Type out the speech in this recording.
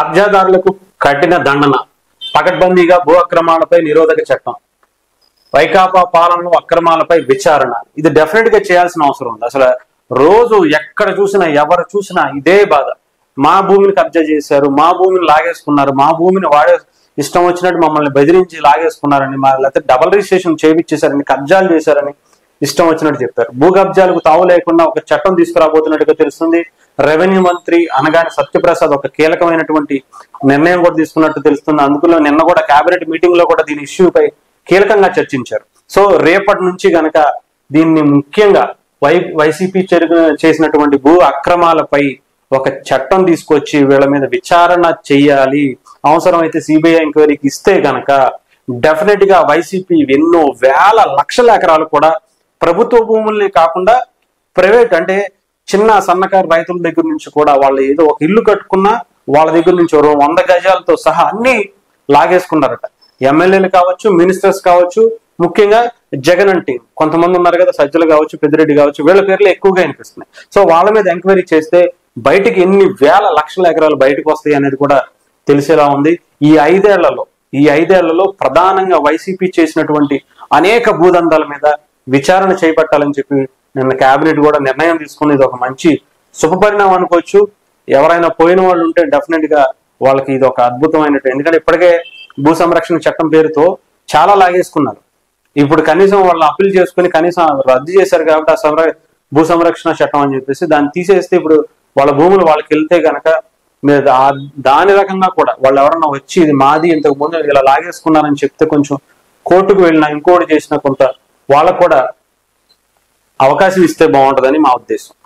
కబ్జాదారులకు కఠిన దండన పకడ్బందీగా భూ అక్రమాలపై నిరోధక చట్టం వైకాపా పాలనలో అక్రమాలపై విచారణ ఇది డెఫినెట్ గా చేయాల్సిన అవసరం ఉంది అసలు రోజు ఎక్కడ చూసినా ఎవరు చూసినా ఇదే బాధ మా భూమిని కబ్జా చేశారు మా భూమిని లాగేసుకున్నారు మా భూమిని వాడే ఇష్టం వచ్చినట్టు మమ్మల్ని బెదిరించి లాగేసుకున్నారని మా లేకపోతే డబల్ రిజిస్ట్రేషన్ చేయించేశారని కబ్జాలు చేశారని ఇష్టం వచ్చినట్టు చెప్పారు భూ కబ్జాలకు తావు లేకుండా ఒక చట్టం తీసుకురాబోతున్నట్టుగా తెలుస్తుంది రెవెన్యూ మంత్రి అనగానే సత్యప్రసాద్ ఒక కీలకమైనటువంటి నిర్ణయం కూడా తీసుకున్నట్టు తెలుస్తుంది అందులో నిన్న కూడా కేబినెట్ మీటింగ్ లో కూడా దీని ఇష్యూపై కీలకంగా చర్చించారు సో రేపటి నుంచి గనక దీన్ని ముఖ్యంగా వై వైసీపీ చెరుగు చేసినటువంటి భూ అక్రమాలపై ఒక చట్టం తీసుకొచ్చి వీళ్ళ మీద విచారణ చెయ్యాలి అవసరమైతే సిబిఐ ఎంక్వైరీకి ఇస్తే గనక డెఫినెట్ గా వైసీపీ ఎన్నో వేల లక్షల ఎకరాలు కూడా ప్రభుత్వ భూముల్ని కాకుండా ప్రైవేట్ అంటే చిన్న సన్నకారు రైతుల దగ్గర నుంచి కూడా వాళ్ళు ఏదో ఒక ఇల్లు కట్టుకున్నా వాళ్ళ దగ్గర నుంచి ఓ వంద గజాలతో సహా అన్ని లాగేసుకున్నారట ఎమ్మెల్యేలు కావచ్చు మినిస్టర్స్ కావచ్చు ముఖ్యంగా జగన్ అంటే కొంతమంది ఉన్నారు కదా సజ్జలు కావచ్చు పెద్దిరెడ్డి కావచ్చు వీళ్ళ పేర్లు ఎక్కువగా వినిపిస్తున్నాయి సో వాళ్ళ మీద ఎంక్వైరీ చేస్తే బయటికి ఎన్ని వేల లక్షల ఎకరాలు బయటకు వస్తాయి అనేది కూడా తెలిసేలా ఉంది ఈ ఐదేళ్లలో ఈ ఐదేళ్లలో ప్రధానంగా వైసీపీ చేసినటువంటి అనేక భూదందాల మీద విచారణ చేపట్టాలని చెప్పి నిన్న కేబినెట్ కూడా నిర్ణయం తీసుకుని ఇది ఒక మంచి శుభపరిణామం అనుకోవచ్చు ఎవరైనా పోయిన వాళ్ళు ఉంటే డెఫినెట్ గా వాళ్ళకి ఇది ఒక అద్భుతమైనట్టు ఎందుకంటే ఇప్పటికే భూ సంరక్షణ చట్టం పేరుతో చాలా లాగేసుకున్నారు ఇప్పుడు కనీసం వాళ్ళు అప్పీల్ చేసుకుని కనీసం రద్దు చేశారు కాబట్టి ఆ సంర భూ సంరక్షణ చట్టం అని చెప్పేసి దాన్ని తీసేస్తే ఇప్పుడు వాళ్ళ భూములు వాళ్ళకి వెళ్తే గనక మీరు దా- దాని రకంగా కూడా వాళ్ళు ఎవరన్నా వచ్చి ఇది మాది ఇంతకు ముందు ఇలా లాగేసుకున్నారని చెప్తే కొంచెం కోర్టుకు వెళ్ళినా ఇంకోటి చేసినా కొంత వాళ్ళకు కూడా అవకాశం ఇస్తే బాగుంటుందని మా ఉద్దేశం